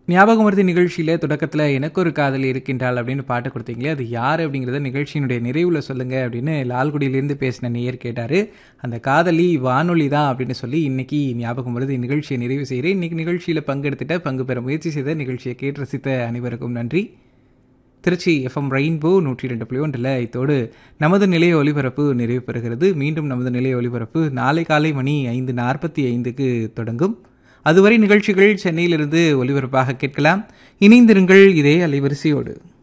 ஞாபகம் வருது நிகழ்ச்சியில் தொடக்கத்தில் எனக்கு ஒரு காதலி இருக்கின்றாள் அப்படின்னு பாட்டு கொடுத்தீங்களே அது யார் அப்படிங்கிறத நிகழ்ச்சியினுடைய நிறைவில் சொல்லுங்கள் அப்படின்னு லால்குடியிலேருந்து பேசின நேயர் கேட்டார் அந்த காதலி வானொலி தான் அப்படின்னு சொல்லி இன்னைக்கு ஞாபகம் வருது நிகழ்ச்சியை நிறைவு செய்கிறேன் இன்னைக்கு நிகழ்ச்சியில் பங்கெடுத்துட்ட பங்கு பெற முயற்சி செய்த நிகழ்ச்சியை கேட்டு ரசித்த அனைவருக்கும் நன்றி திருச்சி எஃப்எம் ரெயின்போ நூற்றி ரெண்டு புள்ளி ஒன்றில் இத்தோடு நமது நிலைய ஒலிபரப்பு நிறைவு பெறுகிறது மீண்டும் நமது நிலைய ஒலிபரப்பு நாளை காலை மணி ஐந்து நாற்பத்தி ஐந்துக்கு தொடங்கும் அதுவரை நிகழ்ச்சிகள் சென்னையிலிருந்து ஒலிபரப்பாக கேட்கலாம் இணைந்திருங்கள் இதே அலைவரிசையோடு